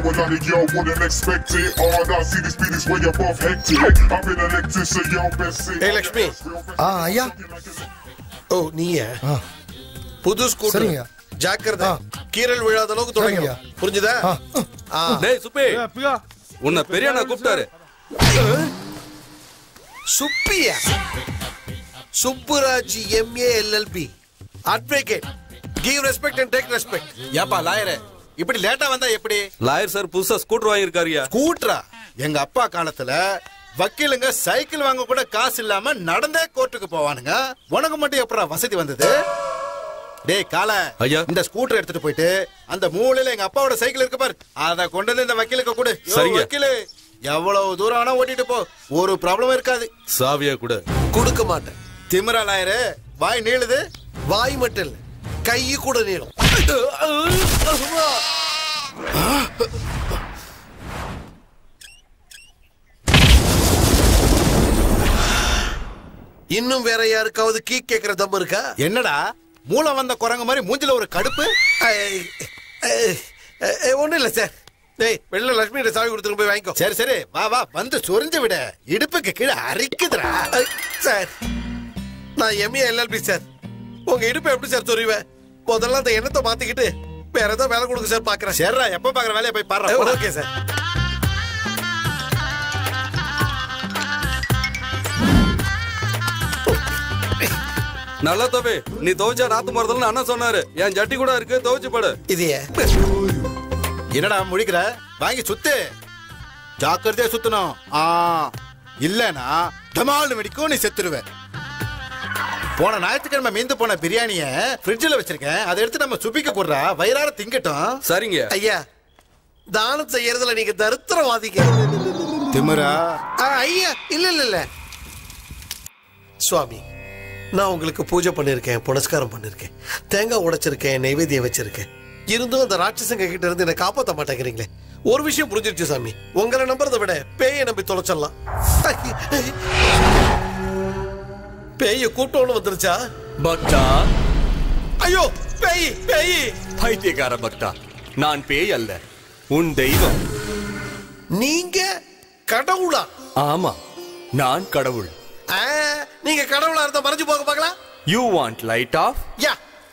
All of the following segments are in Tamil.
a lot of y'all wouldn't expect it. All I see this beat is way above hectic. I've been elected, so y'all best say. ஏய் லக்ஷ்மி ஆ ஐயா ஓ நீயா ஆ புது ஸ்கூட்டர் சரிங்க. ஜாக்கிரதை ஆ. கீரல் விழாத அளவுக்கு தொடங்கணும் சரிங்க. புரிஞ்சுதா ஆ ஆ. டேய் சுப்பி உன்னை பெரிய அண்ணா கூப்பிட்டாரு Subbiah Subburaj MA LLB advocate give respect and take respect ஏப்பா லாயரு இப்படி லேட்டா வந்தா எப்படி லாயர் சார் புதுசா ஸ்கூட்டர் வாங்கியிருக்காருயா கூட்டுறா எங்க அப்பா காலத்துல வக்கீலுங்க சைக்கிள் வாங்க கூட காசு இல்லாம நடந்தே கோர்ட்டுக்கு போவானுங்க உனக்கு மட்டும் எப்படா வசதி வந்தது டேய் கால ஐயா. இந்த ஸ்கூட்டர் எடுத்துட்டு போயிட்டு அந்த மூலையில எங்க அப்பாவோட சைக்கிள் இருக்கு பாரு அத கொண்டு வந்து இந்த வக்கீலுக்கு கொடு யோ, சரிங்க. வக்கீலு எவ்வளவு தூரம் வேணா ஓட்டிட்டு போ ஒரு ப்ராப்ளம் இருக்காது சாவியா கூட கொடுக்க மாட்டேன் திமிரா லாயரு வாய் நீளுது வாய் மட்டும் இல்ல கை கூட நீளும் இன்னும் வேற யாருக்காவது கீ கேக்குற தம் இருக்கா என்னடா மூளை வந்த குரங்கு மாதிரி மூஞ்சில ஒரு கடுப்பு ஒண்ணும் இல்ல சார் டேய் வெளில லட்சுமி கிட்ட சாவி கொடுத்துட்டு போய் வாங்கிக்கோ சரி சரி வா வா வந்து சொரிஞ்சு விட இடுப்புக்கு கீழே அரிக்குதுடா ஐ, சார் நான் எம்ஏ எல்எல்பி சார் உங்க இடுப்பு எப்படி சார் சொருவேன் முதல்ல அந்த எண்ணத்தை மாத்திக்கிட்டு வேற ஏதாவது வேலை கொடுங்க சார் பாக்குறேன் சரிடா எப்ப பாக்குற வேலையை போய் பாரு ஓகே சார் நல்லா தம்பி நீ துவைச்சா நாத்து மரத்துல அண்ணன் சொன்னாரு என் ஜட்டி கூட இருக்கு துவைச்சு படு இது என்னடா முழிக்கிற வாங்கி சுத்து ஜாக்கிரதையா சுத்தணும் ஆ இல்லனா டமால்னு வெடிக்கும் நீ செத்துருவ போன ஞாயிற்றுக்கிழமை மீந்து போன பிரியாணிய ஃப்ரிட்ஜில் வச்சிருக்கேன் அதை எடுத்து நம்ம சுப்பிக்க போடுறா வயிறார திங்கட்டும் சரிங்க ஐயா தானம் செய்யறதுல நீங்க தரித்திரவாதிங்க திமிரா ஆ, ஐயா இல்ல இல்ல இல்ல சுவாமி நான் உங்களுக்கு பூஜை பண்ணிருக்கேன் புனஸ்காரம் பண்ணிருக்கேன் தேங்காய் உடைச்சிருக்கேன் நைவேத்தியம் வச்சிருக்கேன் இருந்தும் அந்த ராட்சசங்க கிட்ட இருந்து என்னை காப்பாத்த மாட்டேங்கிறீங்களே ஒரு விஷயம் புரிஞ்சிருச்சு சாமி உங்களை நம்புறதை விட பேயை நம்பி தொலைச்சிடலாம் பேய கூட்டம்னு வந்துருச்சா பக்தா ஐயோ பேய் பேய் பைத்தியக்கார பக்தா நான் பேய் அல்ல உன் தெய்வம் நீங்க கடவுளா ஆமா நான் கடவுள் ஆ, நீங்க கடவுளா இருந்தா மறைஞ்சு போக பார்க்கலாம் யூ வாண்ட் லைட் ஆஃப் யா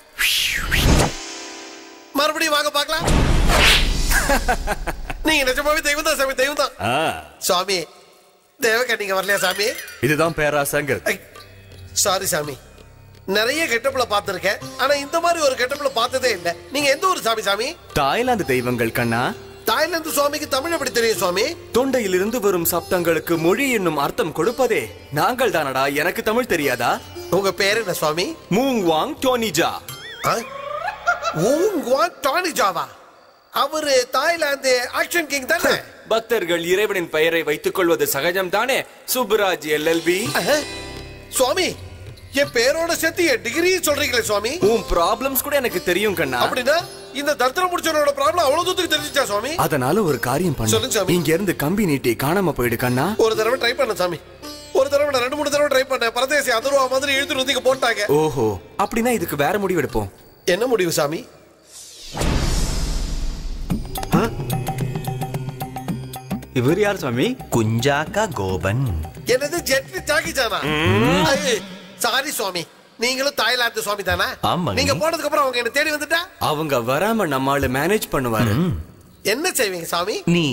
மறுபடியும் வாங்க பார்க்கலாம் நீங்க நிஜமாவே தெய்வம் தான் சாமி தெய்வம் தான் சுவாமி தேவக்கா நீங்க வரலையா சாமி இதுதான் பேராசங்கிறது சாரி சாமி நிறைய கெட்டப்புல பார்த்திருக்கேன் ஆனா இந்த மாதிரி ஒரு கெட்டப்புல பார்த்ததே இல்ல நீங்க எந்த ஊர் சாமி சாமி தாய்லாந்து தெய்வங்கள் கண்ணா தாய்லாந்து சுவாமிக்கு தமிழ் எப்படி தெரியும் சுவாமி தொண்டையிலிருந்து வரும் சப்தங்களுக்கு மொழி என்னும் அர்த்தம் கொடுப்பதே நாங்கள் தானடா எனக்கு தமிழ் தெரியாதா உங்க பேர் என்ன சுவாமி மூங் வாங் டோனிஜா ஊங்குவான் டானி ஜாவா அவரு தாய்லாந்து ஆக்ஷன் கிங் தானே பக்தர்கள் இறைவனின் பெயரை வைத்துக் கொள்வது சகஜம் தானே சுப்புராஜ் எல்எல்பி சுவாமி என் பேரோட சேர்த்து என் டிகிரி சொல்றீங்களே சுவாமி உன் ப்ராப்ளம்ஸ் கூட எனக்கு தெரியும் கண்ணா அப்படின்னா இந்த தத்திரம் முடிச்சவனோட ப்ராப்ளம் அவ்வளவு தூரத்துக்கு தெரிஞ்சுச்சா சுவாமி அதனால ஒரு காரியம் சொல்லுங்க பண்ணு சாமி. இங்க இருந்து கம்பி நீட்டி காணாம போயிடு கண்ணா ஒரு தடவை ட்ரை பண்ண சாமி ஒரு தடவை நான் ரெண்டு மூணு தடவை ட்ரை பண்ணேன் பரதேசி அதர்வா மாதிரி இழுத்துட்டு வந்து இங்க போட்டாங்க ஓஹோ அப்படின்னா இதுக்கு வேற முடிவு எடுப்போம் என்ன முடிவு சாமி இவர் யார் சுவாமி குஞ்சாக்கா கோபன் என்னது ஜெட்லி ஜாக்கி ஜானா சாரி சுவாமி நீங்களும் தாய்லாந்து சுவாமி தானே ஆமாங்க. நீங்க போனதுக்கு அப்புறம் அவங்க என்ன தேடி வந்துட்டா அவங்க வராம நம்மால மேனேஜ் பண்ணுவாரு என்ன செய்வீங்க சாமி நீ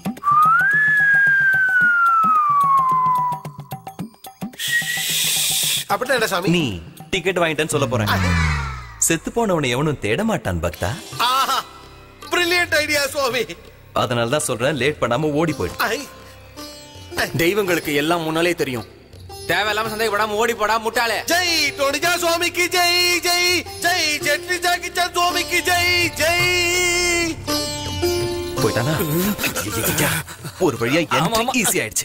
அப்படின்னா என்ன சாமி நீ டிக்கெட் வாங்கிட்டேன்னு சொல்ல போறேன் செத்து போனவனை எவனும் தேட மாட்டான் பக்தா ஆஹா பிரில்லியன்ட் ஐடியா சுவாமி அதனால தான் சொல்றேன் லேட் பண்ணாம ஓடி போயிடு ஐ, தெய்வங்களுக்கு எல்லாம் முன்னாலே தெரியும் தேவையில்லாம சந்தேகப்படாம ஓடி போடா முட்டாளே ஜெய் டோனிஜா சுவாமிக்கு ஜெய் ஜெய் ஜெய் ஜெட்லி ஜாக்கி சான் சுவாமிக்கு ஜெய் ஜெய் போயிட்டானா ஐயையையா, ஒரு வழியா என்ட்ரி ஈஸி ஆயிடுச்சு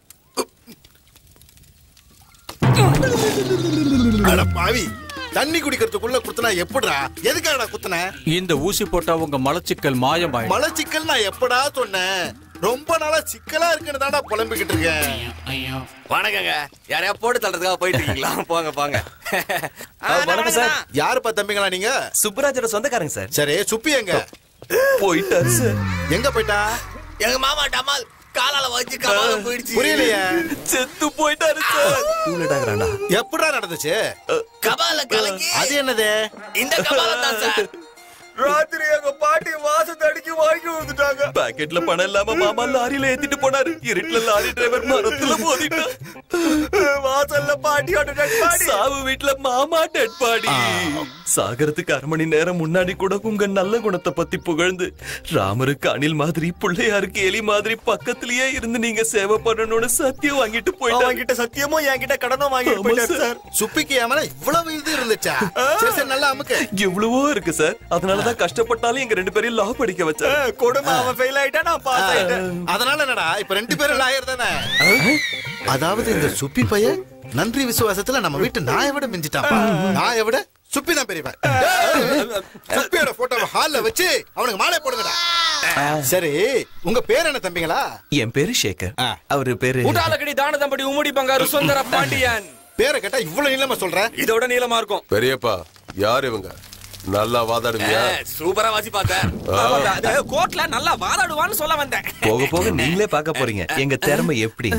அட பாவி தண்ணி குடிக்கிறதுக்குள்ள குத்துனா எப்படிடா எதுக்காடா குத்துன இந்த ஊசி போட்டா உங்க மலச்சிக்கல் மாயமாயிடும் மலச்சிக்கல் நான் எப்படா சொன்னேன் ரொம்ப நாளா சிக்கலா இருக்குன்னு தான்டா புலம்பிக்கிட்டு இருக்கேன் வணக்கங்க யாரையா போட்டு தள்ளுறதுக்காக போயிட்டு இருக்கீங்களா போங்க போங்க வணக்கம் சார் யாருப்பா தம்பிங்களா நீங்க சுப்புராஜோட சொந்தக்காரங்க சார் சரி சுப்பி எங்க போயிட்டாரு சார் எங்க போயிட்டா எங்க மாமா டமால் காலால வச்சு கபால போயிடுச்சு புரியலையே செத்து போயிட்டாரு சார் தூளடாகிறாண்டா எப்படா நடந்துச்சு கபால கலக்கி அது என்னது இந்த கபாலம் தான் சார் ராத்திரி எங்க பாட்டி வாசத்தை அடிக்கி வாங்கி வந்துட்டாங்க பாக்கெட்ல பணம் இல்லாம மாமா லாரியில ஏத்திட்டு போனாரு இருட்டுல லாரி டிரைவர் மரத்துல மோதிட்டான் வாசல்ல பாட்டியோட டெட் பாடி சாவு வீட்ல மாமா டெட் பாடி சாகரத்துக்கு அரை மணி நேரம் முன்னாடி கூட உங்க நல்ல குணத்தை பத்தி புகழ்ந்து ராமருக்கு அணில் மாதிரி பிள்ளையாருக்கு எலி மாதிரி பக்கத்திலேயே இருந்து நீங்க சேவை பண்ணணும்னு சத்தியம் வாங்கிட்டு போயிட்டாங்க வாங்கிட்ட சத்தியமும் என்கிட்ட கடனும் வாங்கிட்டு போயிட்டாரு சார் சுப்பிக்கு ஏமல இவ்வளவு இது இருந்துச்சா சரி சரி நல்லா அமுக்கு எவ்வளவோ இருக்கு சார் அதனாலதான் கஷ்டப்பட்டாலும் எங்க ரெண்டு பேரையும் லா படிக்க வச்சேன் கொடுமை அவன் ஃபெயில் ஆயிட்டா நான் பாஸ் ஆயிட்டேன் அதனால என்னடா இப்ப ரெண்டு பேரும் லாயர் தானே அதாவது இந்த சுப்பி பையன் நன்றி விசுவாசத்துல நம்ம வீட்டு நாயை விட மிஞ்சிட்டான் நாயை விட சுப்பி தான் பெரியவன் சுப்பியோட போட்டோவை ஹால்ல வச்சு அவனுக்கு மாலை போடுங்கடா சரி உங்க பேர் என்ன தம்பிங்களா என் பேரு சேகர் ஆ. அவரு பேரு ஊட்டாலக்கடி தான தம்படி உம்முடி பங்காரு சுந்தர பாண்டியன் பேரை கேட்டா இவ்வளவு நீளமா சொல்ற இதோட நீளமா இருக்கும் பெரியப்பா யார் இவங்க நல்லா வாதாடுவியா சூப்பரா வாசி பார்த்தேன் கோர்ட்ல நல்லா வாதாடுவான்னு சொல்ல வந்தேன் போக போக நீங்களே பார்க்க போறீங்க எங்க திறமை எப்படி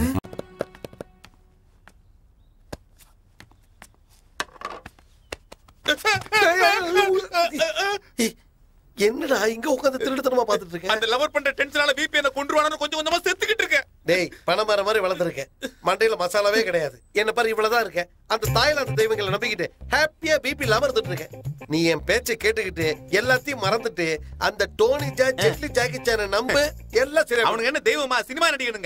ஏய், என்னடா இங்க உட்காந்து திருடுத்தனமா பாத்துட்டு இருக்கேன் அந்த லவர் பண்ற டென்ஷனால பிபி என்ன கொண்டுருவானு கொஞ்சம் கொஞ்சமா செத்துக்கிட்டு இருக்கேன் டேய் பணமர மாதிரி வளர்ந்துருக்கேன் மண்டையில மசாலாவே கிடையாது என்ன பாரு இவ்வளவுதான் இருக்கேன் அந்த தாய்லாந்து தெய்வங்களை நம்பிக்கிட்டு ஹாப்பியா பிபி இல்லாம இருந்துட்டு இருக்கேன் நீ என் பேச்சை கேட்டுக்கிட்டு எல்லாத்தையும் மறந்துட்டு அந்த டோனி ஜா ஜெட்லி ஜாக்கி சான நம்பு எல்லாம் சரி அவனுக்கு என்ன தெய்வமா சினிமா நடிகனுங்க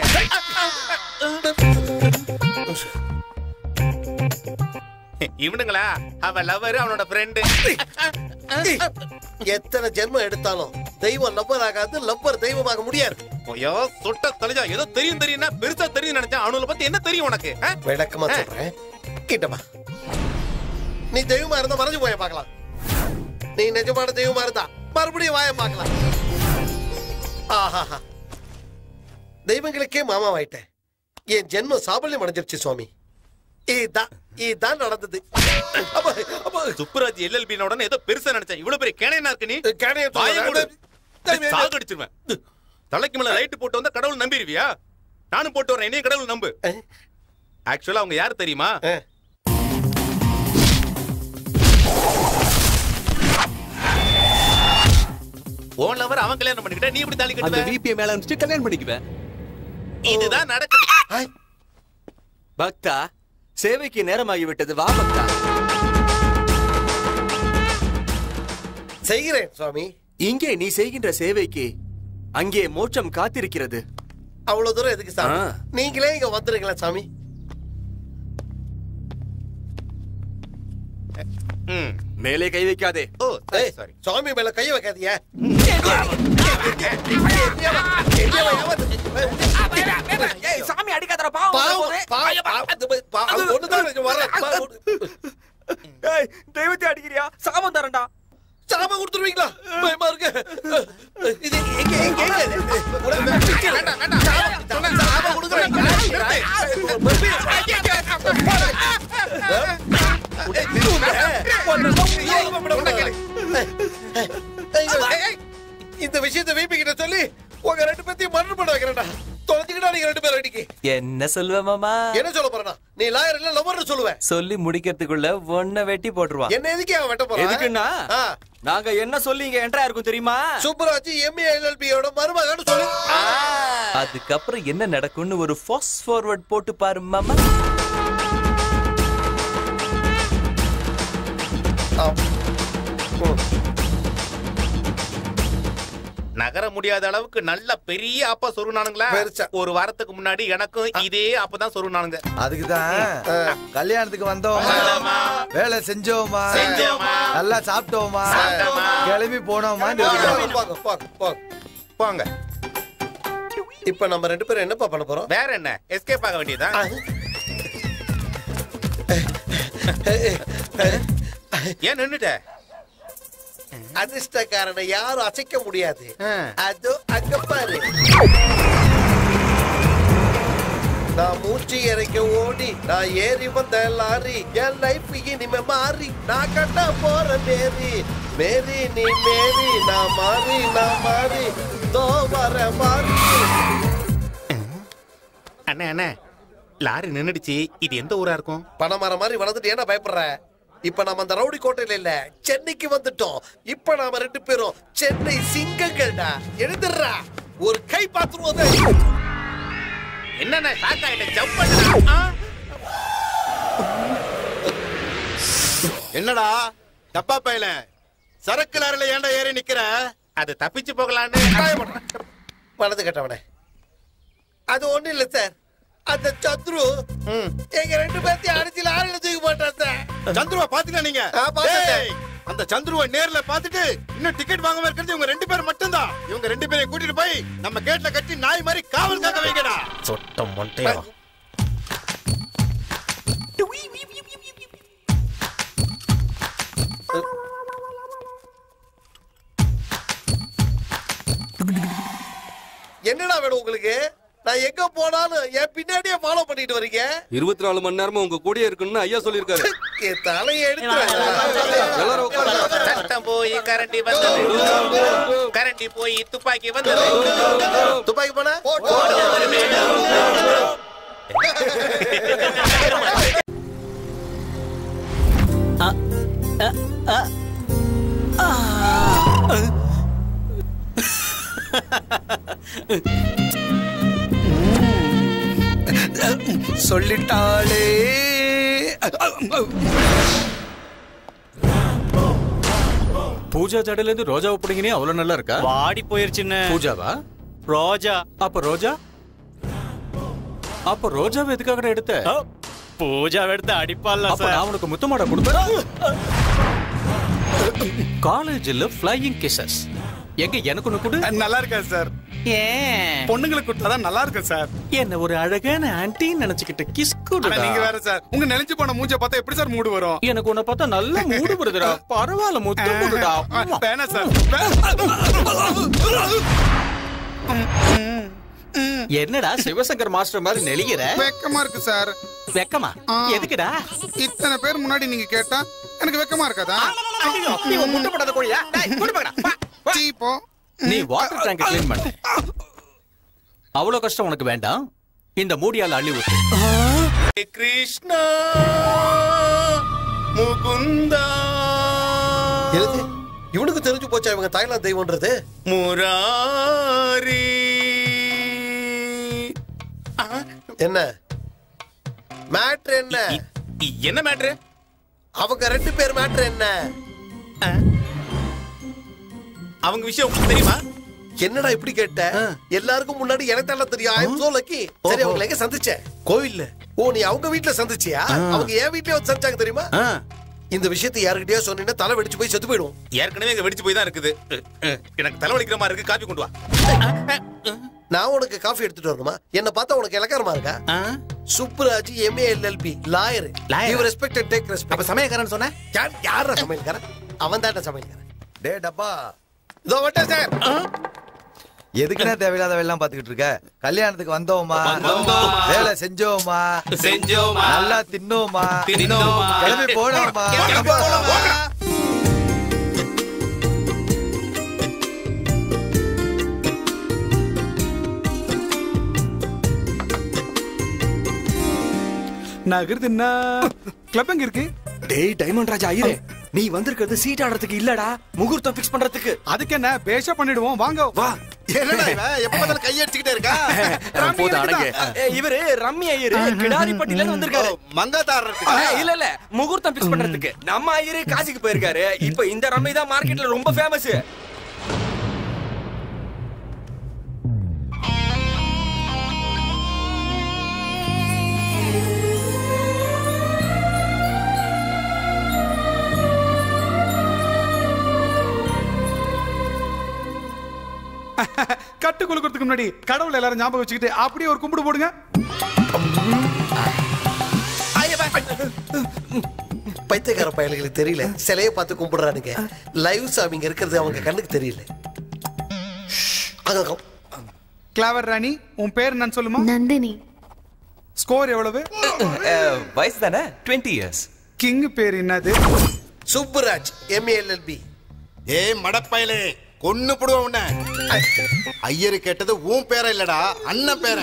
இவனுங்களா அவன் லவர் அவனோட ஃப்ரெண்டு ஏய், எத்தனை ஜென்மம் எடுத்தாலும் தெய்வம் லவ்வர் ஆகாது லவ்வர் தெய்வமாக முடியாது ஐயோ தொட்ட தலைஜா ஏதோ தெரியும் தெரியும்னா பெருசா தெரியும் நினைச்சேன் அவனுல பத்தி என்ன தெரியும் உனக்கு ஆ? விளக்கமா சொல்றேன் கிட்டமா நீ தெய்வமா இருந்தா மறைஞ்சு போய பார்க்கலாம் நீ நிஜமான தெய்வமா இருந்தா மறுபடியும் வாய பார்க்கலாம் ஆஹாஹா தெய்வங்களுக்கே மாமாவாயிட்டேன் என் ஜென்மம் சாபல்யம் அடைஞ்சிருச்சு சுவாமி இதுதான் இதுதான் நடந்தது அப்ப, அப்ப, சுப்புராஜ் எல்எல்பி உடனே ஏதோ பெருசா நினைச்சேன் இவ்வளவு பெரிய கேனையனா இருக்கு நீ கேனைய வாயை மூடு. தூக்கு. சாகடிச்சிருவேன் தலைக்கு மேல லைட் போட்டு வந்தா கடவுள் நம்பிடுவியா நானும் போட்டு வரேன் என்னையும் கடவுள் நம்பு அஹ், ஆக்சுவலா அவங்க யாரு தெரியுமா அஹ். ஓன் லவர் அவன் கல்யாணம் பண்ணிக்கிட்ட நீ இப்படி தாலி அந்த கட்டுவ விபிஏ மேல இருந்துட்டு கல்யாணம் பண்ணிக்குவேன் இதுதான் நடக்குது ஆய், பக்தா சேவைக்கு நேரமாகி விட்டது வா பக்தா செய்கிறேன் சுவாமி இங்கே நீ செய்கின்ற சேவைக்கு அங்கே மோட்சம் காத்திருக்கிறது அவ்வளவு தூரம் எதுக்கு சாமி ஆ. நீங்களே இங்க வந்துருங்களேன் சாமி ம். மேலே கை வைக்காதே ஓ ஏய், சாரி சுவாமி மேல கைய வைக்காதீங்க சாமி அடிக்காதடா பாவம், பாவம், பாவம், பாவம், அது ஒண்ணுதான் எனக்கு வரல. பாவம். தெய்வத்தை அடிக்கிறியா சாபம் தரண்டா சாபம் கொடுத்துருவீங்களா பயமா இருக்கு இது எங்க எங்க எங்க இது? வேண்டாம் வேண்டாம் சாபம் சாபம் கொடுக்குறேன். இந்த விஷயத்தை வீப்பி கிட்ட சொல்லி உங்க ரெண்டு பேத்தையும் மரணம் பண்ண வைக்கிறேன்டா தொலைஞ்சுக்கிட்டா நீங்க ரெண்டு பேரும் அடிக்கி என்ன சொல்லுவ மாமா என்ன சொல்ல போறேனா நீ லாயர் இல்ல லவர்னு சொல்லுவேன் சொல்லி முடிக்கிறதுக்குள்ள ஒன்ன வெட்டி போட்டுருவான் என்ன எதுக்கு அவன் வெட்ட போறான் எதுக்குன்னா ஆ. நாங்க என்ன சொல்லி இங்க என்ட்ரா இருக்கும் தெரியுமா சுப்பராஜ் எம்ஏ எல்எல்பியோட மருமகன்னு சொல்லு அதுக்கப்புறம் என்ன நடக்கும்னு ஒரு ஃபாஸ்ட் ஃபார்வர்ட் போட்டு பாரு மாமா ஆ. ம். நகர முடியாத அளவுக்கு நல்ல பெரிய ஆப்பா சொருனானுங்களா பெருசா. ஒரு வாரத்துக்கு முன்னாடி எனக்கும் இதே ஆப்பதான் சொருனானுங்க அதுக்குதான் கல்யாணத்துக்கு வந்தோமா வேலை செஞ்சோமா செஞ்சோமா. நல்லா சாப்பிட்டோமா சாப்பிட்டோமா. கிளம்பி போனோமா போங்க, போங்க, போங்க, போங்க. போங்க இப்ப நம்ம ரெண்டு பேரும் என்னப்பா பண்ண போறோம் வேற என்ன எஸ்கேப் ஆக வேண்டியதுதான் ஏன் நின்னுட்ட அதிர்ஷ்டக்காரனை யாரும் அசைக்க முடியாது அதோ அங்க பாரு நான் மூச்சு இறைக்க ஓடி நான் ஏறி வந்த லாரி என் லைஃப் இனிமே மாறி நான் கண்ட போற மேரி மேரி நீ மேரி நான் மாறி நான் மாறி தோ வர பாரு அண்ணே அண்ணே லாரி நின்னுடுச்சு இது எந்த ஊரா இருக்கும் பணமரம் மாதிரி வளர்ந்துட்டு ஏன்னா பயப்படுற இப்ப நாம அந்த ரவுடி கோட்டையில இல்ல சென்னைக்கு வந்துட்டோம் இப்ப நாம ரெண்டு பேரும் சென்னை சிங்கங்கள்டா எழுந்துடுறா ஒரு கை பாத்துருவோம் என்னண்ணே ஷாக் ஆயிட்ட ஜம்ப் பண்ணுடா என்னடா டப்பா பையல சரக்கு லாரில ஏன்டா ஏறி நிக்கிற அது தப்பிச்சு போகலான்னு வலது கட்டவனே அது ஒண்ணு இல்ல சார் அந்த சத்ரு எங்க ரெண்டு பேர்த்தையும் அடிச்சு லாரியில தூக்கி போட்டான் சார் சந்துருவா பாத்தீங்களா நீங்க ஆ, பார்த்தேன். டேய், அந்த சந்துருவ நேர்ல பாத்துட்டு இன்னும் டிக்கெட் வாங்காம இருக்கிறது இவங்க ரெண்டு பேர் மட்டும்தான் இவங்க ரெண்டு பேரையும் கூட்டிட்டு போய் நம்ம கேட்ல கட்டி நாய் மாதிரி காவல் காக்க வைக்கடா சொட்டம் மொட்டையா என்னடா வேணும் உங்களுக்கு நான் எங்க போனாலும் என் பின்னாடியே ஃபாலோ பண்ணிட்டு வரீங்க இருபத்தி நாலு மணி நேரமும் உங்க கூடயே இருக்குன்னு ஐயா சொல்லியிருக்காரு என் தலையை எடுத்துறேன் எல்லாரும் உட்காருங்க. சட்டம் போய் கரண்டி வந்தது கரண்டி போய் துப்பாக்கி வந்தது துப்பாக்கி போன சொல்லிட்டாளே பூஜா ஜடையில இருந்து ரோஜாவை பிடிங்கினே அவ்வளவு நல்லா இருக்கா வாடி போயிருச்சுன்னு பூஜாவா ரோஜா அப்ப ரோஜா அப்ப ரோஜாவை எதுக்காக எடுத்த பூஜா எடுத்து அடிப்பால அப்ப நான் உனக்கு முத்தமாட கொடுத்தேன் காலேஜ்ல ஃப்ளையிங் கிசஸ் எங்க எனக்கு ஒண்ணு கொடு நல்லா இருக்கா சார் ஏன் பொண்ணுங்களுக்கு கொடுத்தாதான் நல்லா இருக்கும் சார் என்ன ஒரு அழகான ஆன்டின்னு நினைச்சுக்கிட்டு கிஸ் ஆனா நீங்க வேற சார் உங்க நினைச்சு போன மூஞ்ச பார்த்தா எப்படி சார் மூடு வரும் எனக்கு உன்னை பார்த்தா நல்ல மூடு வருதுடா பரவாயில்ல முத்தம் கொடுடா வேணாம் சார் என்னடா சிவசங்கர் மாஸ்டர் மாதிரி நெளிகிற வெக்கமா இருக்கு சார் வெக்கமா எதுக்குடா இத்தனை பேர் முன்னாடி நீங்க கேட்டா எனக்கு வெக்கமா இருக்காதா நீ உன் முட்டை போடாத கோழியா டேய், கொண்டு போங்கடா. வா, வா. இப்போ நீ வாட்டர் டேங்க் க்ளீன் பண்ண அவ்வளவு கஷ்டம் உனக்கு வேண்டாம் இந்த மூடியால அள்ளி ஊத்து கிருஷ்ணா முகுந்தா எழுது இவனுக்கு தெரிஞ்சு போச்சா இவங்க தாய்லாந்து தெய்வம்ன்றது முராரி என்ன மேட்ரு என்ன என்ன மேட்ரு அவங்க ரெண்டு பேர் மேட்ரு என்ன அவங்க விஷயம் உங்களுக்கு தெரியுமா என்னடா இப்படி கேட்ட எல்லாருக்கும் முன்னாடி எனக்கு தானே தெரியும் ஐ அம் சோ லக்கி சரி அவங்களை எங்க சந்திச்ச கோவில்ல ஓ நீ அவங்க வீட்ல சந்திச்சியா அவங்க என் வீட்லயே வந்து சந்திச்சாங்க தெரியுமா இந்த விஷயத்தை யாருக்கிட்டயோ சொன்னீங்கன்னா தலை வெடிச்சு போய் செத்து போயிடும் ஏற்கனவே இங்க வெடிச்சு போய் தான் இருக்குது அஹ், அஹ், எனக்கு தலைவலிக்கிற மாதிரி இருக்கு காப்பி கொண்டு வா நான் உனக்கு காஃபி எடுத்துட்டு வரணுமா என்ன பார்த்தா உனக்கு இலக்காரமா இருக்கா Subburaj MA LLB lawyer you respect take respect அப்ப சமயக்காரன் சொன்ன யார் யாரா சமையல்காரன் அவன் தான் சமையல்காரன் டே டப்பா இதோ வட்டேன் சார் எதுக்குன்னா தேவையில்லாத வேலைலாம் பாத்துக்கிட்டு இருக்க கல்யாணத்துக்கு வந்தோமா வேலை செஞ்சோமா செஞ்சோமா நல்லா தின்னோமா தின்னோமா. கிளம்பி போனோமா கிளம்பி போனோமா. நகருதுன்னா கிளப் எங்க இருக்கு டேய் டைமண்ட் ராஜா ஐயரே நீ வந்திருக்கிறது சீட் ஆடுறதுக்கு இல்லடா முகூர்த்தம் ஃபிக்ஸ் பண்றதுக்கு அதுக்கு என்ன பேஷா பண்ணிடுவோம் வாங்க வா என்னடா இவன் எப்ப பார்த்தாலும் கையடிச்சுக்கிட்டே இருக்கா போது அடங்க இவரு ரம்மி ஐயரு கிடாரிப்பட்டில இருந்து வந்திருக்காரு மங்காத்தாடுறதுக்கு ஆ, இல்ல இல்ல முகூர்த்தம் ஃபிக்ஸ் பண்றதுக்கு நம்ம ஐயரு காசிக்கு போயிருக்காரு இப்போ இந்த ரம்மி தான் மார்க்கெட்ல ரொம்ப ஃபேமஸ் கட்டு கொடுக்கறதுக்கு முன்னாடி கடவுள் எல்லாரும் ஞாபகம் வச்சுக்கிட்டு அப்படியே ஒரு கும்பிடு போடுங்க பைத்தியக்கார பயல்களுக்கு தெரியல சிலையை பார்த்து கும்பிடுறானுங்க லைவ் சாமிங்க இருக்கிறது அவங்க கண்ணுக்கு தெரியல அங்க கிளாவர் ராணி உன் பேர் என்னன்னு சொல்லுமா நந்தினி ஸ்கோர் எவ்வளவு வயசு தானே டுவெண்ட்டி இயர்ஸ் கிங் பேர் என்னது சுப்புராஜ் எம்ஏஎல்எல்பி ஏய் மடப்பயலே கொன்னு புடுவோம் உன்னை ஐயரு கேட்டது உன் பேர இல்லடா அண்ணன் பேர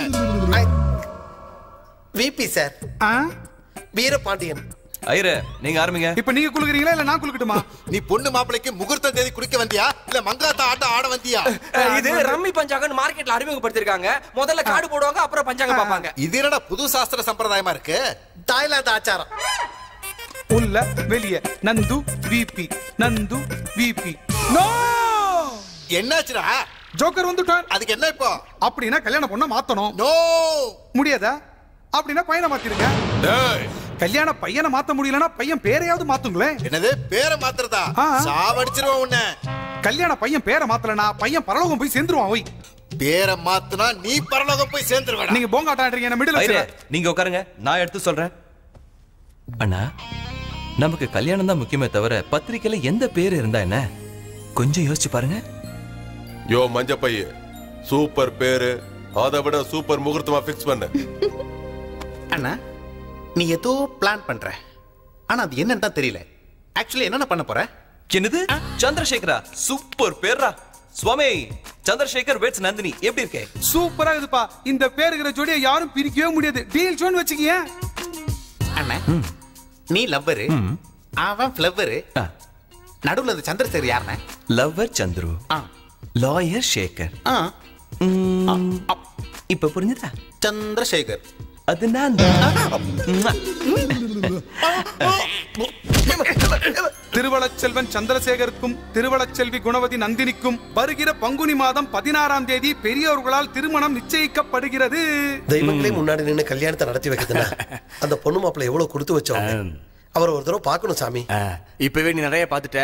விபி சார் வீரபாண்டியன் ஐயரே நீங்க ஆரம்பிங்க இப்ப நீங்க குளுக்குறீங்களா இல்ல நான் குளுக்கட்டுமா நீ பொண்ணு மாப்பிளைக்கு முகூர்த்த தேதி குடிக்க வந்தியா இல்ல மங்காத்த ஆட்டம் ஆட வந்தியா இது ரம்மி பஞ்சாங்கன்னு மார்க்கெட்ல அறிமுகப்படுத்திருக்காங்க முதல்ல கார்டு போடுவாங்க அப்புறம் பஞ்சாங்க பாப்பாங்க இது என்னடா புது சாஸ்திர சம்பிரதாயமா இருக்கு தாய்லாந்து ஆச்சாரம் உள்ள வெளிய Nandu VP Nandu VP no என்னாச்சுடா ஜோக்கர் வந்துட்டார் அதுக்கு என்ன இப்போ அப்படின்னா கல்யாணம் பொண்ண மாத்தணும் நோ முடியாதா அப்படின்னா பையனை மாத்திருங்க கல்யாண பையனை மாத்த முடியலன்னா பையன் பேரையாவது மாத்துங்களேன் என்னது பேரை மாத்துறதா சாவடிச்சிருவோம் உன்ன கல்யாண பையன் பேரை மாத்தலனா பையன் பரலோகம் போய் சேர்ந்துருவான் ஓய் பேரை மாத்துனா நீ பரலோகம் போய் சேர்ந்துருவேடா நீங்க போங்காட்டம் ஆடுறீங்க என்ன மிடில் ஐயரே நீங்க உட்காருங்க நான் எடுத்து சொல்றேன் அண்ணா நமக்கு கல்யாணம் தான் முக்கியமே தவிர பத்திரிக்கையில எந்த பேர் இருந்தா என்ன கொஞ்சம் யோசிச்சு பாருங்க யோ மஞ்ச பைய சூப்பர் பேரு அதை விட சூப்பர் முகூர்த்தமா ஃபிக்ஸ் பண்ணு அண்ணா நீ ஏதோ பிளான் பண்ற ஆனா அது என்னன்னு தான் தெரியல ஆக்சுவலி என்னென்ன பண்ண போற என்னது சந்திரசேகரா சூப்பர் பேர்ரா சுவாமி சந்திரசேகர் வெட்ஸ் நந்தினி எப்படி இருக்கே சூப்பரா இருக்குப்பா இந்த பேருக்கிற ஜோடியை யாரும் பிரிக்கவே முடியாது டீல் ஜோன் வச்சுக்கிய அண்ணா நீ லவ்வரு அவன் ஃப்ளவரு நடுவுல இந்த சந்திரசேகர் யாருண்ணே லவ்வர் சந்துரு லாயர் சேகர் ஆ ம், இப்ப புரிஞ்சுதா சந்திரசேகர் அது நான் திருவளச்செல்வன் சந்திரசேகருக்கும் திருவளச்செல்வி குணவதி நந்தினிக்கும் வருகிற பங்குனி மாதம் பதினாறாம் தேதி பெரியோர்களால் திருமணம் நிச்சயிக்கப்படுகிறது தெய்வங்களே முன்னாடி நின்று கல்யாணத்தை நடத்தி வைக்கிறதுனா அந்த பொண்ணு மாப்பிள்ளை எவ்வளவு கொடுத்து வச்சோம் அவரை ஒரு தடவை பார்க்கணும் சாமி இப்பவே நீ நிறைய பாத்துட்ட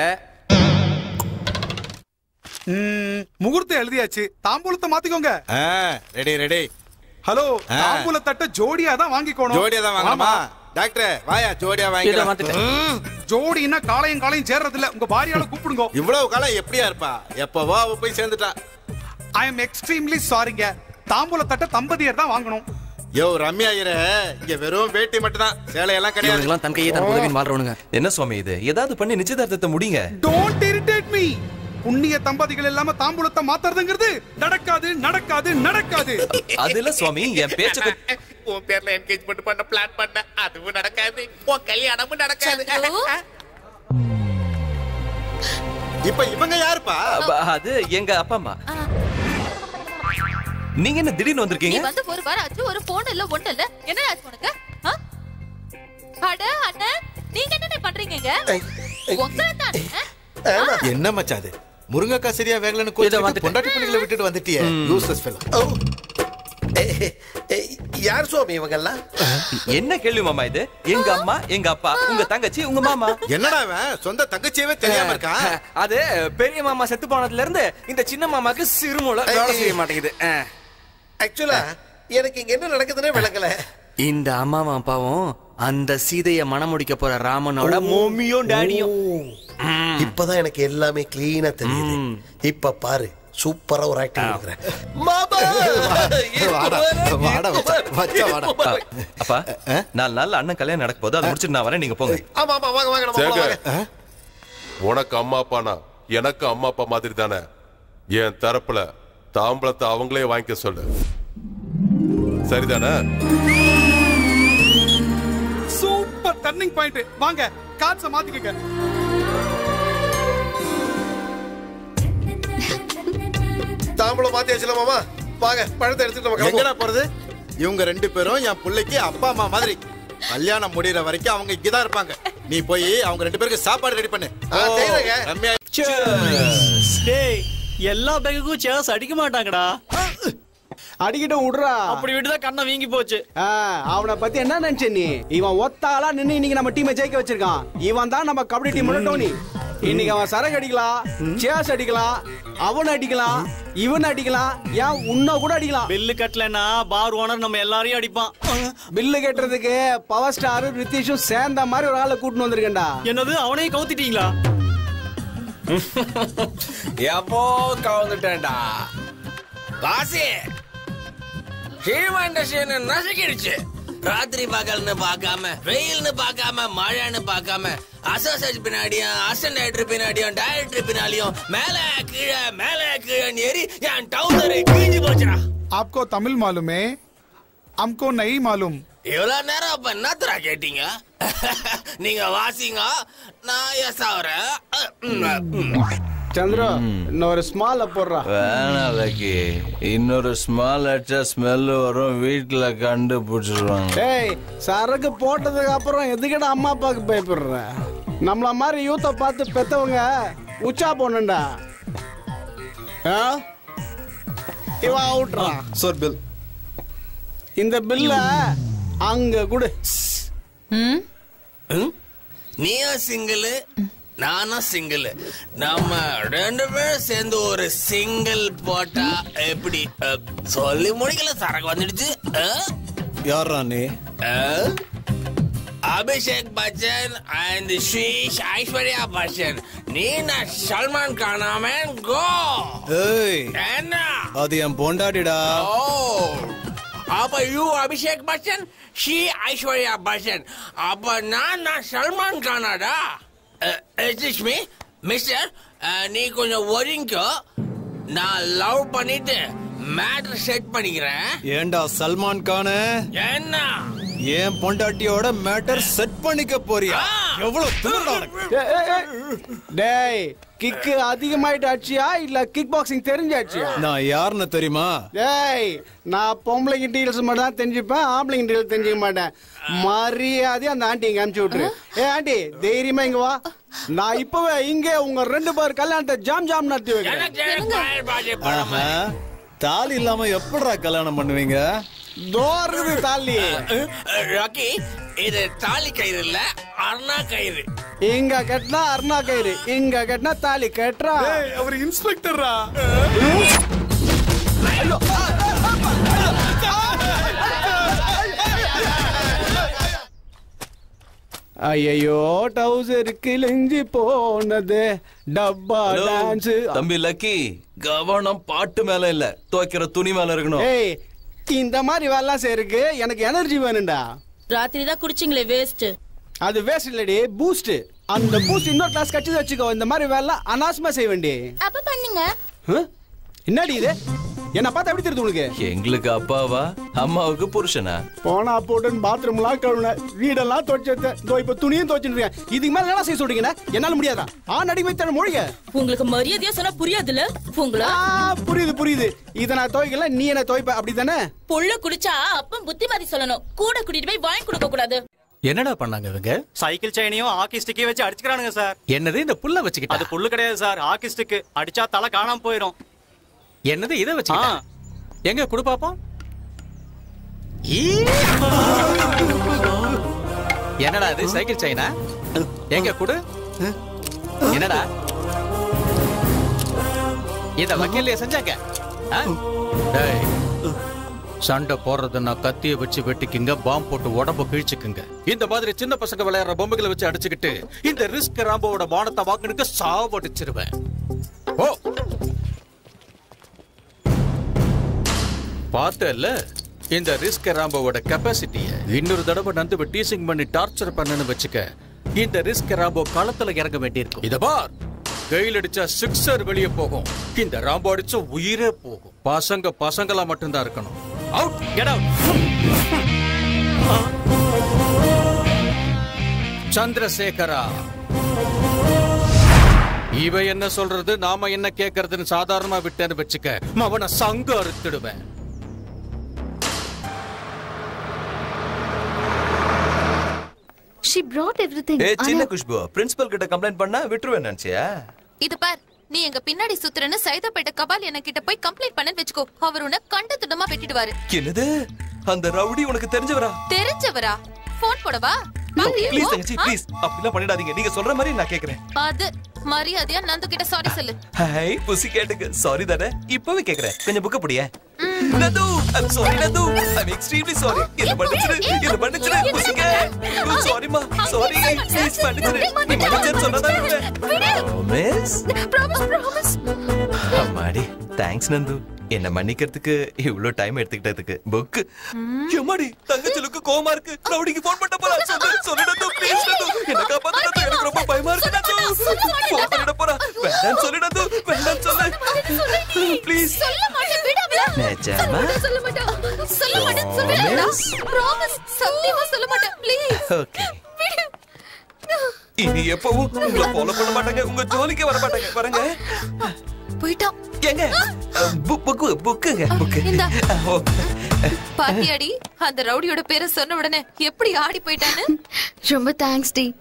ம், முகூர்த்தம் எழுதியாச்சு தாம்பூலத்தை மாத்திக்கோங்க ரெடி ரெடி ஹலோ ஆ. தாம்பூல தட்ட ஜோடியா தான் வாங்கிக்கணும் ஜோடியா தான் வாங்கணுமா ஆமா. டாக்டர் வாயா ஜோடியா இதை வாங்கிக்கலாம் மாத்திட்டேன். ஜோடின்னா காலையும் காலையும் சேர்றது இல்ல உங்க பாரியால கூப்பிடுங்க இவ்வளவு காலம் எப்படியா இருப்பா எப்பவோ அவ போய் சேர்ந்துட்டா ஐ எம் எக்ஸ்ட்ரீம்லி சாரிங்க தாம்பூல தட்ட தம்பதியர் தான் வாங்கணும் யோ ரம்யா ஐயரே இங்க வெறும் வேட்டி மட்டும் தான் சேலையெல்லாம் கிடையாது தன் கையை தன் உதவின்னு வாழ்றவனுங்க என்ன சுவாமி இது ஏதாவது பண்ணி நிச்சயதார்த்தத்தை முடிங்க டோன்ட் இரிட்டேட் மீ புண்ணிய தம்பதிகள் இல்லாம தாம்பூலத்தை மாத்துறதுங்கிறது நடக்காது நடக்காது நடக்காது அது இல்ல சுவாமி என் பேச்ச உன் பேர்ல என்கேஜ்மெண்ட் பண்ண பிளான் பண்ண அதுவும் நடக்காது உன் கல்யாணமும் நடக்காது இப்ப இவங்க யாருப்பா அது எங்க அப்பா அம்மா நீங்க என்ன திடீர்னு நீ வந்திருக்கீங்க வந்து ஒரு வாரம் ஆச்சு ஒரு போன் இல்ல ஒண்ணு இல்ல என்ன ஆச்சு உனக்கு ஆ? அட அண்ணன் நீங்க என்ன பண்றீங்க இங்க? உங்களை தானே என்ன மச்சான் அது முருங்கக்காய் சரியா வேகலன்னு கோச்சு பொண்டாட்டி பிள்ளைகளை விட்டுட்டு வந்துட்டியே யூஸ்லெஸ் ஃபெலோ யார் சுவாமி இவங்க எல்லாம் என்ன கேள்வி மாமா இது எங்க அம்மா எங்க அப்பா உங்க தங்கச்சி உங்க மாமா என்னடா அவன் சொந்த தங்கச்சியவே தெரியாம இருக்கான் அது பெரிய மாமா செத்து போனதுல இருந்து இந்த சின்ன மாமாக்கு சிறுமூளை வேலை செய்ய மாட்டேங்குது ஆ. ஆக்சுவலா எனக்கு இங்க என்ன நடக்குதுன்னே விளங்கல இந்த அம்மாவும் அப்பாவும் அந்த சீதைய மனம் முடிக்க போற ராமனோட மோமியும் டேடியும் இப்பதான் எனக்கு எல்லாமே கிளீனா தெரியுது இப்ப பாரு சூப்பரா ஒரு ஆக்டிங் கொடுக்குறேன் வாடா வாடா மச்சான், மச்சான் வாடா அப்பா நாலு நாள் அண்ணன் கல்யாணம் நடக்க போது அதை முடிச்சுட்டு நான் வரேன் நீங்க போங்க ஆமா ஆமா வாங்க வாங்க நம்ம போலாம், சேகர் வாங்க உனக்கு அம்மா அப்பானா எனக்கு அம்மா அப்பா மாதிரி தானே என் தரப்புல தாம்பளத்தை அவங்களே வாங்கிக்க சொல்லு சரிதானே சூப்பர் டர்னிங் பாயிண்ட் வாங்க காட்ஸ மாத்திக்கங்க தாம்பளம் மாத்தி வச்சுல மாமா வாங்க பழத்தை எடுத்துட்டு நம்ம எங்கடா கிளம்புவோம் போறது இவங்க ரெண்டு பேரும் என் பிள்ளைக்கு அப்பா அம்மா மாதிரி கல்யாணம் முடியற வரைக்கும் அவங்க இங்கதான் இருப்பாங்க நீ போய் அவங்க ரெண்டு பேருக்கு சாப்பாடு ரெடி பண்ணு ஆ, செய்றேங்க. ரம்யா டேய் எல்லா பேங்குக்கும் சேர்ஸ் அடிக்க மாட்டாங்கடா அடிக்கிட்டும் விடுறா அப்படி விட்டுதான் கண்ணை வீங்கி போச்சு ஆ, அவனை பத்தி என்ன நினைச்ச நீ இவன் ஒத்தாளா நின்னு இன்னைக்கு நம்ம டீமை ஜெயிக்க வச்சிருக்கான் இவன் தான் நம்ம கபடி டீமோட டோனி இன்னைக்கு அவன் சரக்கு அடிக்கலாம் சேஸ் அடிக்கலாம் அவன் அடிக்கலாம் இவன் அடிக்கலாம் ஏன் உன்ன கூட அடிக்கலாம் பில்லு கட்டலன்னா பார் ஓனர் நம்ம எல்லாரையும் அடிப்பான் பில்லு கட்டுறதுக்கு பவர் ஸ்டார் ரித்திஷும் சேர்ந்த மாதிரி ஒரு ஆளை கூட்டின்னு வந்திருக்கேன்டா என்னது அவனையும் கவுத்திட்டீங்களா எப்போ கவுந்துட்டேன்டா வாசி சினிமா இண்டஸ்ட்ரி என்ன நசுக்கிடுச்சு ராத்திரி பகல்னு பார்க்காம வெயில்னு பார்க்காம மழைன்னு பார்க்காம அசோசியேட் பின்னாடியும் அசிஸ்டன்ட் டைரக்டர் பின்னாடியும் டைரக்டர் பின்னாடியும் மேல கீழே மேல கீழே ஏறி என் டவுசர் கிழிஞ்சு போச்சுடா आपको तमिल मालूम है हमको नहीं मालूम இவ்வளவு நேரம் அப்ப என்னத்தரா கேட்டீங்க நீங்க வாசிங்க நான் எஸ் ஆகுறேன் சந்திரா இன்னொரு ஸ்மால போடுறா வேணாம் லக்கி இன்னொரு ஸ்மால் அடிச்சா ஸ்மெல் வரும் வீட்டுல கண்டுபிடிச்சிருவாங்க டேய் சரக்கு போட்டதுக்கு அப்புறம் எதுக்கிட்ட அம்மா அப்பாவுக்கு பயப்படுற நம்மள மாதிரி யூத்தை பார்த்து பெத்தவங்க உச்சா போனண்டா இவன் அவுட்றான் சார் பில் இந்த பில்ல அங்க கொடு நீயும் சிங்கிள் நானும் சிங்கிள் நம்ம ரெண்டு பேரும் சேர்ந்து ஒரு சிங்கிள் போட்டா எப்படி அஹ், சொல்லி முடிக்கல சரக்கு வந்துடுச்சு அஹ்? யார் ராணி அஹ்? அபிஷேக் பச்சன் அண்ட் ஸ்ரீஷ் ஐஸ்வர்யா பச்சன் நீ நான் சல்மான் கானாம கோ ஏய் என்ன அது என் பொண்டாடிடா ஓ அப்ப யூ அபிஷேக் பச்சன் ஷீ ஐஸ்வர்யா பச்சன் அப்ப நான் நான் சல்மான் கானாடா எக்ஸ்கியூஸ் மீ மிஸ்டர் நீ கொஞ்சம் ஒதுங்கோ நான் லவ் பண்ணிட்டு மேட்டர் செட் பண்ணிக்கிறேன் ஏண்டா சல்மான் கானு என்ன என் பொண்டாட்டியோட மேட்டர் செட் பண்ணிக்க போறியா எவ்வளவு திமிருடா உனக்கு? ஏய், ஏய், ஏய். டேய் கிக்கு அதிகமாயிட்டு ஆச்சியா இல்ல கிக் பாக்ஸிங் தெரிஞ்சாச்சியா நான் யாருன்னு தெரியுமா டேய் நான் பொம்பளைங்க டீல்ஸ் மட்டும் தான் தெரிஞ்சுப்பேன் ஆம்பளைங்க டீல் தெரிஞ்சுக்க மாட்டேன் மரியாதையா அந்த ஆண்டி இங்க அனுப்பிச்சு விட்டுரு ஏ ஆண்டி தைரியமா இங்க வா நான் இப்பவே இங்க உங்க ரெண்டு பேர் கல்யாணத்தை ஜாம் ஜாம் நடத்தி வைக்கிறேன் ஆஹா, தாலி இல்லாம எப்படிடா கல்யாணம் பண்ணுவீங்க தோறுது தாலி ராக்கி இது தாலி கயிறு இல்ல அருணா கயிறு இங்க கட்டினா அருணா கயிறு இங்க கட்டினா தாலி கட்டுறா அவர் இன்ஸ்பெக்டரா ஐயோ டவுசர் கிழிஞ்சு போனது டப்பா Hello, டான்ஸ் தம்பி லக்கி கவனம் பாட்டு மேல இல்ல துவைக்கிற துணி மேல இருக்கணும் ஏய் இந்த மாதிரி வேலை செய்யறதுக்கு எனக்கு எனர்ஜி வேணும்டா ராத்திரி தான் குடிச்சிங்களே வேஸ்ட் அது வேஸ்ட் இல்லடி பூஸ்ட் அந்த பூஸ்ட் இன்னொரு கிளாஸ் கட்டி வச்சுக்கோ இந்த மாதிரி வேலை அனாவசியமா செய்ய வேண்டி அப்ப பண்ணுங்க என்னடி இது என்ன பார்த்தா எப்படி தெரியுது உனக்கு எங்களுக்கு அப்பாவா அம்மாவுக்கு புருஷனா போனா போட்டுன்னு பாத்ரூம்லாம் கழுவுன வீடெல்லாம் துவைச்சேன் இதோ இப்ப துணியும் துவைச்சிருக்கேன் இதுக்கு மேல என்ன செய்ய சொல்றீங்க என்னால முடியாதா ஆ நடிமை தர மொழிக உங்களுக்கு மரியாதையா சொன்னா புரியாதுல உங்களா புரியுது புரியுது இத நான் துவைக்கல நீ என்ன துவைப்ப அப்படிதானே புள்ள குடிச்சா அப்பம் புத்திமதி சொல்லணும் கூட கூட்டிட்டு போய் வாங்கி கொடுக்க கூடாது என்னடா பண்ணாங்க இவங்க சைக்கிள் செயினையும் ஹாக்கி ஸ்டிக்கையும் வச்சு அடிச்சுக்கிறானுங்க சார் என்னது இந்த புல்ல வச்சுக்கிட்டு அது புல்லு கிடையாது சார் ஹாக்கி ஸ்டிக் அடிச்சா தலை காணாம போயிடும் என்னது இதை வச்சுக்கிட்டா எங்க குடு பாப்போம் ஈ! என்னடா இது சைக்கிள் செயினா எங்க குடு என்னடா இத வக்கீல்லையே செஞ்சாங்க ஆ? டேய், சண்டை போடுறதுன்னா கத்திய வச்சு வெட்டிக்குங்க பாம்பு போட்டு உடம்ப கிழிச்சுக்குங்க இந்த மாதிரி சின்ன பசங்க விளையாடுற பொம்மைகளை வச்சு அடிச்சுக்கிட்டு இந்த ரிஸ்க் ராம்போவோட மானத்தை வாங்கினுக்கு சாவடிச்சிருவேன் ஓ பார்த்தல இந்த ரிஸ்க் ராம்போவோட கெப்பாசிட்டிய இன்னொரு தடவை நந்து டீசிங் பண்ணி டார்ச்சர் பண்ணனு வச்சுக்க இந்த ரிஸ்க் ராம்போ களத்துல இறங்க வேண்டியிருக்கும் இத பார் கையில் அடிச்சா சிக்ஸர் வெளியே போகும் இந்த ராம்போ அடிச்சா உயிரே போகும் பசங்க பசங்களா மட்டும்தான் இருக்கணும் அவுட் கெட் அவுட் சந்திரசேகரா இவ என்ன சொல்றது நாம என்ன கேக்குறதுன்னு சாதாரணமா விட்டேன்னு வச்சுக்க அவனை சங்க அறுத்துடுவேன் ஷி brought everything ஏ சின்ன ஆனா- குஷ்பு பிரின்சிபல் கிட்ட கம்ப்ளைண்ட் பண்ணா விட்டுருவேன் நினைச்சியா இது பார் நீ எங்க பின்னாடி சுத்துறன்னு சைதாப்பேட்டை கபால் என்ன கிட்ட போய் கம்ப்ளைண்ட் பண்ணன்னு வெச்சுக்கோ அவர் உன்னை கண்ட துண்டமா வெட்டிடுவாரு என்னது அந்த ரவுடி உனக்கு தெரிஞ்சவரா தெரிஞ்சவரா போன் போடவா பாக்குறியா? ப்ளீஸ் தங்கச்சி ஆ? ப்ளீஸ் அப்படிலாம் பண்ணிடாதீங்க நீங்க சொல்ற மாதிரி நான் கேக்குறேன் அது மரியாதையா நந்து கிட்ட சாரி சொல்லு ஹாய் புசி கேட்டுக்கு சாரி தானே இப்பவே கேக்குறேன் கொஞ்சம் புக்க புடிய நது ஐம் சாரி நது ஐம் எக்ஸ்ட்ரீம்லி சாரி என்ன மன்னிச்சிரு என்ன மன்னிச்சிரு புசிக்க சாரி மா சாரி ப்ளீஸ் மன்னிச்சிரு நீ மன்னிச்சிரு சொன்னதா ப்ராமிஸ் ப்ராமிஸ் ப்ராமிஸ் அம்மாடி தேங்க்ஸ் நந்து என்ன மன்னிக்கிறதுக்கு இவ்வளவு டைம் எடுத்துக்கிட்டதுக்கு புக் எம்மாடி தங்கச்சிலுக்கு கோமா இருக்கு ரவுடிக்கு போன் பண்ண போறா சொல்லு சொல்லு நந்து ப்ளீஸ் நந்து என்ன காப்பாத்து நந்து எனக்கு ரொம்ப பயமா இருக்கு நந்து போன் பண்ணிட போறா வேண்டாம் சொல்லு நந்து வேண்டாம் சொல்லு ப்ளீஸ் சொல்ல மாட்டேன் விடு அவள நிஜமா? சொல்ல மாட்டேன் சொல்ல மாட்டேன் சொல்றேன் ப்ராமிஸ் சத்தியமா சொல்ல மாட்டேன் ப்ளீஸ் ஓகே இனி எப்பவும் உங்களை ஃபாலோ பண்ண மாட்டாங்க உங்க ஜோலிக்கு வர மாட்டாங்க பாருங்க போயிட்டான் எங்க புக் புக் புக்குங்க புக்கு இந்தா. பாத்தியாடி அந்த ரவுடியோட பேரை சொன்ன உடனே எப்படி ஆடி போயிட்டான்னு ரொம்ப தேங்க்ஸ் டி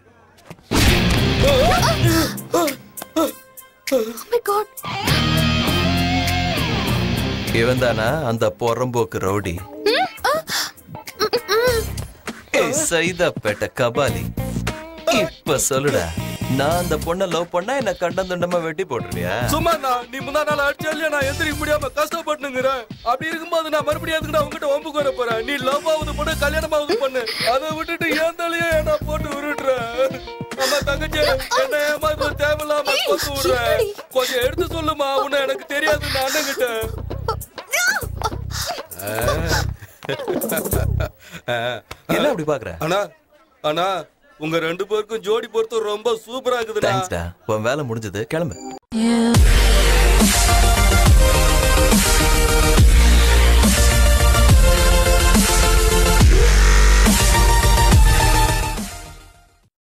my god இவன் தானா அந்த பொறம்போக்கு ரவுடி ஏய், சைதாப்பேட்டை கபாலி இப்ப சொல்லுடா நான் அந்த பொண்ணை லவ் பண்ணா என்ன கண்டந்துண்டமா வெட்டி போட்டுருவியா சும்மா நான் நீ முந்தா நாள் அடிச்சா இல்லையா நான் எந்திரிக்க முடியாம கஷ்டப்பட்டுங்கிறேன் அப்படி இருக்கும்போது நான் மறுபடியும் அதுக்கு உங்ககிட்ட ஒம்புக்கு வர போறேன் நீ லவ் ஆகுது பண்ணு கல்யாணம் ஆகுது பண்ணு அதை விட்டுட்டு ஏன் தலையே என்ன போட்டு உருட்டுற அம்மா தங்கச்சி என்ன ஏமாத்த தேவையில்லாம போட்டு விடுற கொஞ்சம் எடுத்து சொல்லுமா உன்னை எனக்கு தெரியாது நான் அண்ணன் கிட்ட என்ன அப்படி பாக்குற அண்ணா அண்ணா உங்க ரெண்டு பேருக்கும் ஜோடி பொறுத்து ரொம்ப சூப்பரா இருக்குதுண்ணா தேங்க்ஸ்டா உன் வேலை முடிஞ்சது கிளம்பு Yeah.